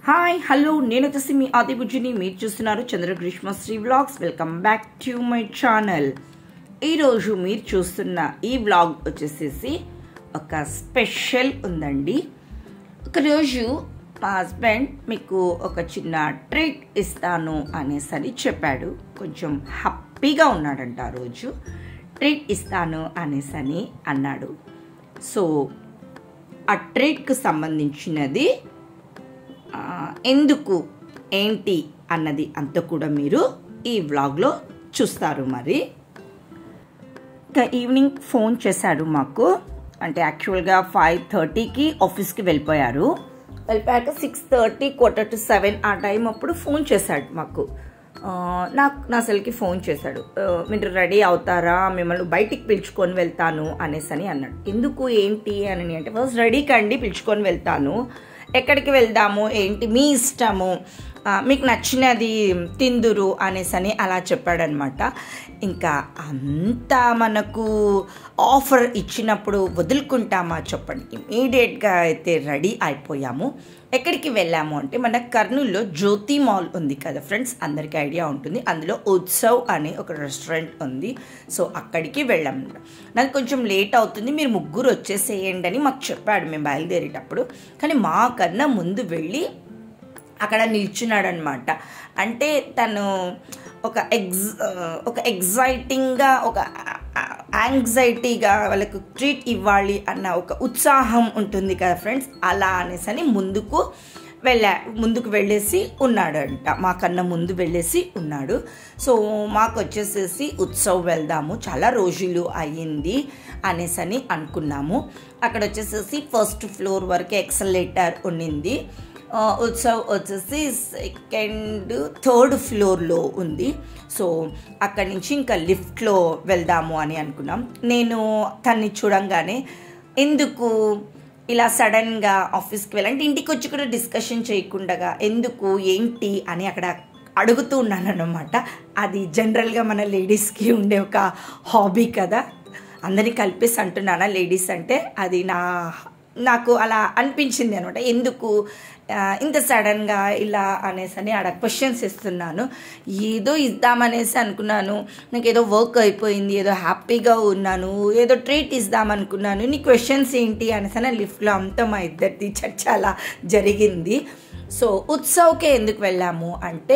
hi hello నేను వచ్చేసి మీ ఆది బుజ్జిని మీరు చూస్తున్నారు Chandra Grishma Sri vlogs welcome back to my channel ఈరోజు మీరు చూస్తున్న ఈ వ్లాగ్ వచ్చేసేసి ఒక స్పెషల్ ఉందండి ఒకరోజు మా హస్బెండ్ మీకు ఒక చిన్న ట్రీట్ ఇస్తాను అనేసి అని చెప్పాడు కొంచెం హ్యాపీగా ఉన్నాడంట ఆ రోజు ట్రీట్ ఇస్తాను అనేసి అని అన్నాడు సో ఆ ట్రీట్కి సంబంధించినది ఆ, ఎందుకు ఏంటి అన్నది అంతా కూడా మీరు ఈ వ్లాగ్లో చూస్తారు మరి ఇంకా ఈవినింగ్ ఫోన్ చేశాడు మాకు అంటే యాక్చువల్గా ఫైవ్ థర్టీకి ఆఫీస్కి వెళ్ళిపోయారు వెళ్ళిపోయాక six thirty quarter to seven ఆ టైం అప్పుడు ఫోన్ చేశాడు మాకు ఆ, నాకు నా సెల్కి ఫోన్ చేశాడు ఆ, మీరు రెడీ అవుతారా మిమ్మల్ని బయటికి పిలుచుకొని వెళ్తాను అనేసి అని అన్నాడు ఎందుకు ఏంటి అని అంటే ఫస్ట్ రెడీ కండి పిలుచుకొని వెళ్తాను ఎక్కడికి వెళ్దాము ఏంటి మీ ఇష్టము ఆ, మీకు నచ్చినది తిందురు అనేసి అని అలా చెప్పాడనమాట ఇంకా అంత మనకు ఆఫర్ ఇచ్చినప్పుడు వదులుకుంటామా చెప్పండి ఇమీడియట్గా అయితే రెడీ అయిపోయాము ఎక్కడికి వెళ్ళాము అంటే మన కర్నూలులో జ్యోతి మాల్ ఉంది కదా ఫ్రెండ్స్ అందరికీ ఐడియా ఉంటుంది అందులో ఉత్సవ్ అనే ఒక రెస్టారెంట్ ఉంది సో అక్కడికి వెళ్ళాము నాకు కొంచెం లేట్ అవుతుంది మీరు ముగ్గురు వచ్చేసేయండి అని మాకు చెప్పాడు మేము బయలుదేరేటప్పుడు కానీ మాకన్నా ముందు వెళ్ళి అక్కడ నిల్చున్నాడు అనమాట అంటే తను ఒక ఎగ్జ్ ఒక ఎగ్జైటింగ్గా ఒక యాంగ్జైటీగా వాళ్ళకు ట్రీట్ ఇవ్వాలి అన్న ఒక ఉత్సాహం ఉంటుంది కదా ఫ్రెండ్స్ అలా అనేసి అని ముందుకు వెళ్ళా ముందుకు వెళ్ళేసి ఉన్నాడంట మాకన్నా ముందు వెళ్ళేసి ఉన్నాడు సో మాకు వచ్చేసేసి ఉత్సవ్ వెళ్దాము చాలా రోజులు అయ్యింది అనేసి అని అనుకున్నాము అక్కడ వచ్చేసేసి ఫస్ట్ ఫ్లోర్ వరకు ఎక్సలేటర్ ఉండింది ఆ, ఉత్సవ్ వచ్చేసి సెకండ్ థర్డ్ ఫ్లోర్లో ఉంది సో అక్కడి నుంచి ఇంకా లిఫ్ట్లో వెళ్దాము అని అనుకున్నాం నేను తన్ని చూడంగానే ఎందుకు ఇలా సడన్గా ఆఫీస్కి వెళ్ళంటే ఇంటికి వచ్చి కూడా డిస్కషన్ చేయకుండా ఎందుకు ఏంటి అని అక్కడ అడుగుతూ ఉన్నాను అనమాట అది జనరల్గా మన లేడీస్కి ఉండే ఒక హాబీ కదా అందరినీ కలిపేసి అంటున్నానా లేడీస్ అంటే అది నా నాకు అలా అనిపించింది అనమాట ఎందుకు ఆ, ఇంత సడన్గా ఇలా అనేసి అని ఆడ క్వశ్చన్స్ ఇస్తున్నాను ఏదో ఇద్దామనేసి అనుకున్నాను నాకు ఏదో వర్క్ అయిపోయింది ఏదో హ్యాపీగా ఉన్నాను ఏదో ట్రీట్ ఇద్దామనుకున్నాను నీ క్వశ్చన్స్ ఏంటి అనేసి అని లిఫ్ట్లో అంతా మా ఇద్దరిది చర్చ అలా జరిగింది సో ఉత్సవ్కే ఎందుకు వెళ్ళాము అంటే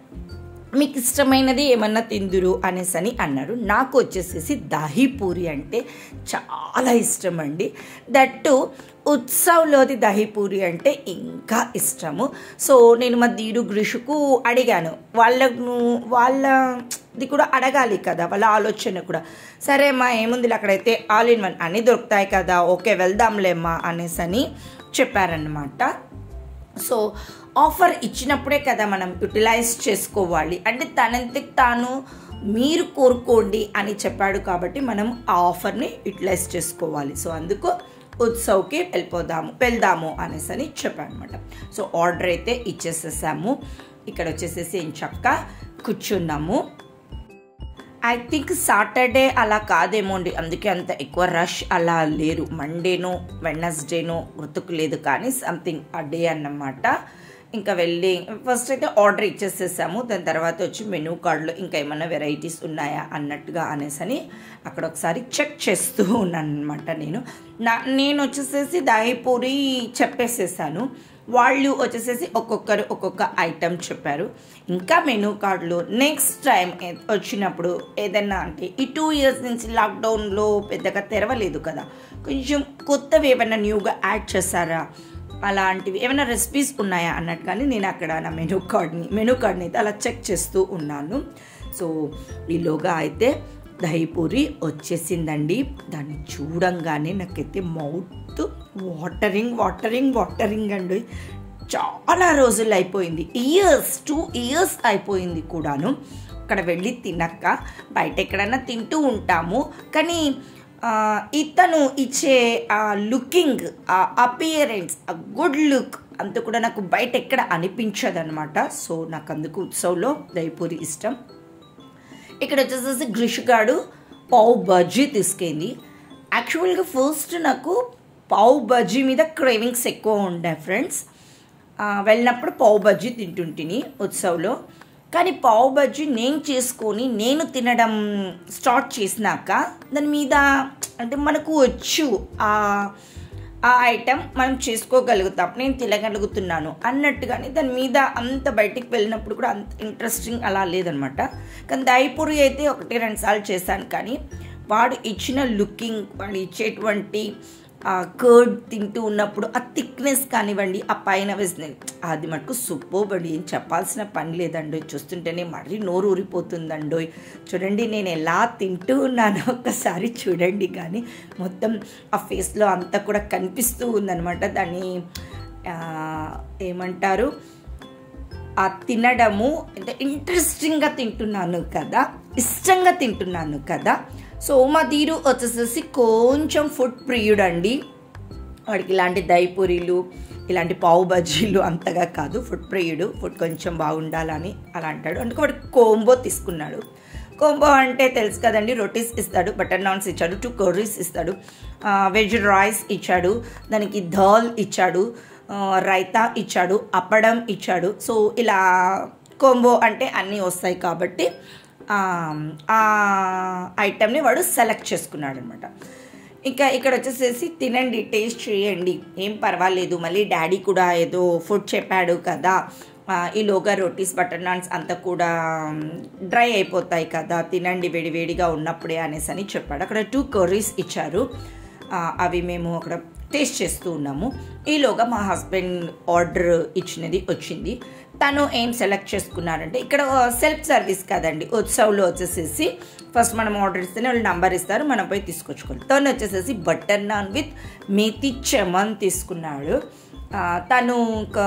మీకు ఇష్టమైనది ఏమన్నా తిందురు అనేసి అని అన్నారు నాకు వచ్చేసేసి దహీపూరి అంటే చాలా ఇష్టం అండి దట్టు ఉత్సవ్లోది దహీపూరి అంటే ఇంకా ఇష్టము సో నేను మా దీరు గ్రీషుకు అడిగాను వాళ్ళను వాళ్ళది కూడా అడగాలి కదా వాళ్ళ ఆలోచన కూడా సరే అమ్మా ఏముంది అక్కడైతే ఆల్ ఇన్ వన్ అన్నీ దొరుకుతాయి కదా ఓకే వెళ్దాంలేమ్మా అనేసి అని చెప్పారనమాట సో ఆఫర్ ఇచ్చినప్పుడే కదా మనం యూటిలైజ్ చేసుకోవాలి అంటే తనంతకు తాను మీరు కోరుకోండి అని చెప్పాడు కాబట్టి మనం ఆ ఆఫర్ని యూటిలైజ్ చేసుకోవాలి సో అందుకు ఉత్సవ్కి వెళ్ళిపోదాము వెళ్దాము అనేసి అని చెప్పాను అనమాట సో ఆర్డర్ అయితే ఇచ్చేసేసాము ఇక్కడ వచ్చేసేసి ఏం చక్క కూర్చున్నాము ఐ థింక్ సాటర్డే అలా కాదేమో అండి అందుకే అంత ఎక్కువ రష్ అలా లేరు మండేనో వెడ్నెస్డేనో గుర్తుకు లేదు కానీ సంథింగ్ ఆ డే అన్నమాట ఇంకా వెళ్ళి ఫస్ట్ అయితే ఆర్డర్ ఇచ్చేసేసాము దాని తర్వాత వచ్చి మెనూ కార్డులో ఇంకా ఏమైనా వెరైటీస్ ఉన్నాయా అన్నట్టుగా అనేసని అక్కడ ఒకసారి చెక్ చేస్తూ ఉన్నాను అనమాట నేను నా నేను వచ్చేసేసి దాయిపూరి చెప్పేసేసాను వాళ్ళు వచ్చేసేసి ఒక్కొక్కరు ఒక్కొక్క ఐటెం చెప్పారు ఇంకా మెనూ కార్డులో నెక్స్ట్ టైం వచ్చినప్పుడు ఏదన్నా అంటే ఈ టూ ఇయర్స్ నుంచి లాక్డౌన్లో పెద్దగా తెరవలేదు కదా కొంచెం కొత్తవి ఏమైనా న్యూగా యాడ్ చేశారా అలాంటివి ఏమైనా రెసిపీస్ ఉన్నాయా అన్నట్టుగానే నేను అక్కడ నా మెనూ కార్డ్ని మెనూ కార్డ్ని అయితే అలా చెక్ చేస్తూ ఉన్నాను సో ఈలోగా అయితే దహీపూరి వచ్చేసిందండి దాన్ని చూడంగానే నాకైతే మౌత్ వాటరింగ్ వాటరింగ్ వాటరింగ్ అండి చాలా రోజులు అయిపోయింది ఇయర్స్ టూ ఇయర్స్ అయిపోయింది కూడాను అక్కడ వెళ్ళి తినక్క బయట ఎక్కడైనా తింటూ ఉంటాము కానీ ఆ, ఇతను ఇచ్చే ఆ లుకింగ్ ఆ అపియరెన్స్ ఆ గుడ్ లుక్ అంత కూడా నాకు బయట ఎక్కడ అనిపించదు అనమాట సో నాకు అందుకు ఉత్సవ్లో దయపూరి ఇష్టం ఇక్కడ వచ్చేసేసి గ్రిషుగాడు పావు బజ్జీ తీసుకెళ్ళి యాక్చువల్గా ఫస్ట్ నాకు పావు బజ్జీ మీద క్రేవింగ్స్ ఎక్కువ ఉండే ఫ్రెండ్స్ ఆ, వెళ్ళినప్పుడు పావు బజ్జీ తింటుంటిని ఉత్సవ్లో కానీ పావు బజ్జీ నేను చేసుకొని నేను తినడం స్టార్ట్ చేసినాక దాని మీద అంటే మనకు వచ్చు ఆ ఆ ఐటెం మనం చేసుకోగలుగుతాం నేను తినగలుగుతున్నాను అన్నట్టుగానే దాని మీద అంత బయటికి వెళ్ళినప్పుడు కూడా అంత ఇంట్రెస్టింగ్ అలా లేదనమాట కానీ దయపూరి అయితే ఒకటి రెండు సార్లు చేశాను కానీ వాడు ఇచ్చిన లుకింగ్ వాడు ఇచ్చేటువంటి ఆ కర్డ్ తింటూ ఉన్నప్పుడు ఆ థిక్నెస్ కానివ్వండి ఆ పైన వేసిన అది మటుకు సూపర్బడి ఏం చెప్పాల్సిన పని లేదండి చూస్తుంటేనే మరీ నోరు ఊరిపోతుందండో చూడండి నేను ఎలా తింటూ ఉన్నానో ఒక్కసారి చూడండి కానీ మొత్తం ఆ ఫేస్లో అంతా కూడా కనిపిస్తూ ఉందన్నమాట దాన్ని ఆ, ఏమంటారు ఆ తినడము ఎంత ఇంట్రెస్టింగ్గా తింటున్నాను కదా ఇష్టంగా తింటున్నాను కదా సో మా తీరు వచ్చేసేసి కొంచెం ఫుడ్ ప్రియుడు అండి వాడికి ఇలాంటి దయపూరీలు ఇలాంటి పావు బజ్జీలు అంతగా కాదు ఫుడ్ ప్రియుడు ఫుడ్ కొంచెం బాగుండాలని అలా అంటాడు అందుకే వాడు కోంబో తీసుకున్నాడు కోంబో అంటే తెలుసు కదండి రొటీస్ ఇస్తాడు బటర్ నాన్స్ ఇచ్చాడు టూ కర్రీస్ ఇస్తాడు వెజ్ రైస్ ఇచ్చాడు దానికి దాల్ ఇచ్చాడు ఆ, రైతా ఇచ్చాడు అప్పడం ఇచ్చాడు సో ఇలా కోంబో అంటే అన్నీ వస్తాయి కాబట్టి ఆ, ఆ ఐటెంని వాడు సెలెక్ట్ చేసుకున్నాడు అనమాట ఇంకా ఇక్కడ వచ్చేసేసి తినండి టేస్ట్ చేయండి ఏం పర్వాలేదు మళ్ళీ డాడీ కూడా ఏదో ఫుడ్ చెప్పాడు కదా ఆ, ఈలోగా రోటీస్ బటర్ నాన్స్ అంతా కూడా డ్రై అయిపోతాయి కదా తినండి వేడివేడిగా ఉన్నప్పుడే అనేసి అని చెప్పాడు అక్కడ టూ కర్రీస్ ఇచ్చారు ఆ, అవి మేము అక్కడ టేస్ట్ చేస్తూ ఉన్నాము ఈలోగా మా హస్బెండ్ ఆర్డర్ ఇచ్చినది వచ్చింది తను ఏం సెలెక్ట్ చేసుకున్నారంటే ఇక్కడ సెల్ఫ్ సర్వీస్ కదండి ఉత్సవ్లో వచ్చేసేసి ఫస్ట్ మనం ఆర్డర్ ఇస్తేనే వాళ్ళు నంబర్ ఇస్తారు మనం పోయి తీసుకొచ్చుకోవాలి తను వచ్చేసేసి butter naan with methi chaman తీసుకున్నాడు ఆ, తను ఇంకా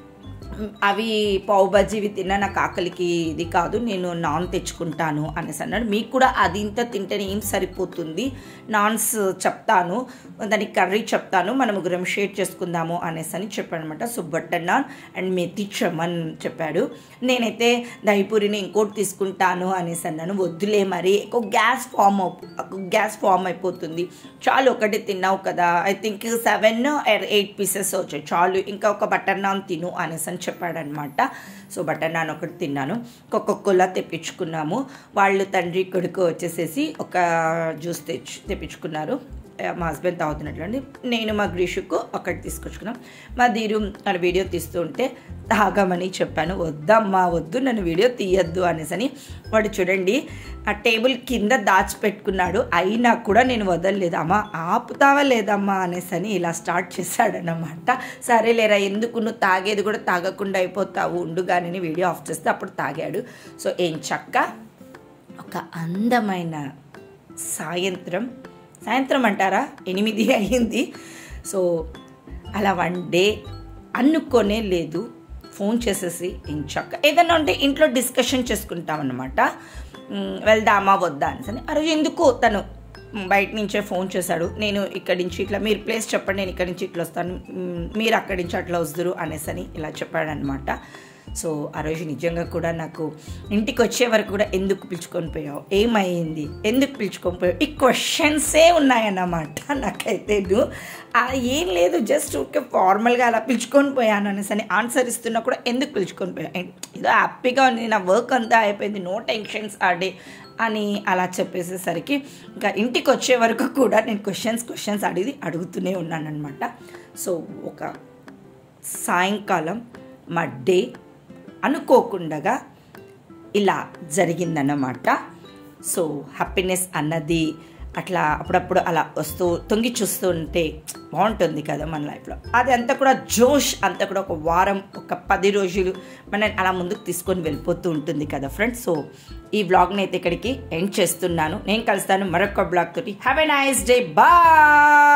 అవి పావు బజ్జీవి తిన్నా నాకు ఆకలికి ఇది కాదు నేను నాన్ తెచ్చుకుంటాను అనేసి అన్నాడు మీకు కూడా అది ఇంత తింటేనే ఏం సరిపోతుంది నాన్స్ చెప్తాను దానికి కర్రీ చెప్తాను మనం ముగ్గురం షేర్ చేసుకుందాము అనేసి అని చెప్పాడు అనమాట so butter naan and methi chaman చెప్పాడు నేనైతే దహిపూరిని ఇంకోటి తీసుకుంటాను అనేసి అన్నాను వద్దులే మరి ఎక్కువ గ్యాస్ ఫామ్ గ్యాస్ ఫామ్ అయిపోతుంది చాలు ఒకటి తిన్నావు కదా I think seven eight pieces వచ్చాయి చాలు ఇంకా ఒక బటర్ నాన్ తిను అనేసి అని చెప్పాడనమాట సో బటర్ నాన్ ఒకటి తిన్నాను కోలా తెప్పించుకున్నాము వాళ్ళు తండ్రి కొడుకు వచ్చేసేసి ఒక జ్యూస్ తెచ్చి తెప్పించుకున్నారు ఆ, మా హస్బెండ్ తాగుతున్నట్లండి నేను మా గ్రీషుకు ఒకటి తీసుకొచ్చుకున్నాం మా ధీరు నన్ను వీడియో తీస్తూ ఉంటే తాగమని చెప్పాను వద్దమ్మా వద్దు నన్ను వీడియో తీయద్దు అనేసి అని వాడు చూడండి ఆ టేబుల్ కింద దాచిపెట్టుకున్నాడు అయినా కూడా నేను వదలలేదు అమ్మా ఆపుతావా లేదమ్మా అనేసి అని ఇలా స్టార్ట్ చేశాడనమాట సరేలేరా ఎందుకు నువ్వు తాగేది కూడా తాగకుండా అయిపోతావు ఉండుగానే వీడియో ఆఫ్ చేస్తే అప్పుడు తాగాడు సో ఏం చక్క ఒక అందమైన సాయంత్రం సాయంత్రం అంటారా ఎనిమిది అయ్యింది సో అలా వన్ డే అనుకోనే లేదు ఫోన్ చేసేసి ఇంచక్క ఏదన్నా ఉంటే ఇంట్లో డిస్కషన్ చేసుకుంటాం అనమాట వెళ్దామా వద్దా అని ఆ రోజు ఎందుకో తను మ్, బయట నుంచే ఫోన్ చేశాడు నేను ఇక్కడి నుంచి ఇట్లా మీరు ప్లేస్ చెప్పండి నేను ఇక్కడి నుంచి ఇట్లా వస్తాను మ్, మీరు అక్కడి నుంచి అట్లా వస్తురు అనేసి అని ఇలా చెప్పాడనమాట సో ఆ రోజు నిజంగా కూడా నాకు ఇంటికి వచ్చే వరకు కూడా ఎందుకు పిలుచుకొని పోయావు ఏమైంది ఎందుకు పిలుచుకొని పోయావు ఈ క్వశ్చన్సే ఉన్నాయన్నమాట నాకైతే ను- ఆ ఏం లేదు జస్ట్ ఊరికే ఫార్మల్గా అలా పిలుచుకొని పోయాను అనేసి అని ఆన్సర్ ఇస్తున్నా కూడా ఎందుకు పిలుచుకొని పోయావు ఏం- ఏదో హ్యాపీగా ఉంది నా వర్క్ అంతా అయిపోయింది నో టెన్షన్స్ ఆ డే అని అలా చెప్పేసేసరికి ఇంకా ఇంటికి వచ్చే వరకు కూడా నేను క్వశ్చన్స్ క్వశ్చన్స్ అడిగి అడుగుతూనే ఉన్నాను అనమాట సో ఒక సాయంకాలం మా డే అనుకోకుండా ఇలా జరిగిందన్నమాట సో హ్యాపీనెస్ అన్నది అట్లా అప్పుడప్పుడు అలా వస్తూ తొంగి చూస్తూ ఉంటే బాగుంటుంది కదా మన లైఫ్లో అది అంతా కూడా జోష్ అంతా కూడా ఒక వారం ఒక పది రోజులు మన అలా ముందుకు తీసుకొని వెళ్ళిపోతూ ఉంటుంది కదా ఫ్రెండ్స్ సో ఈ వ్లాగ్ని అయితే ఇక్కడికి ఎండ్ చేస్తున్నాను నేను కలుస్తాను మరొక బ్లాగ్ తోటి have a nice day bye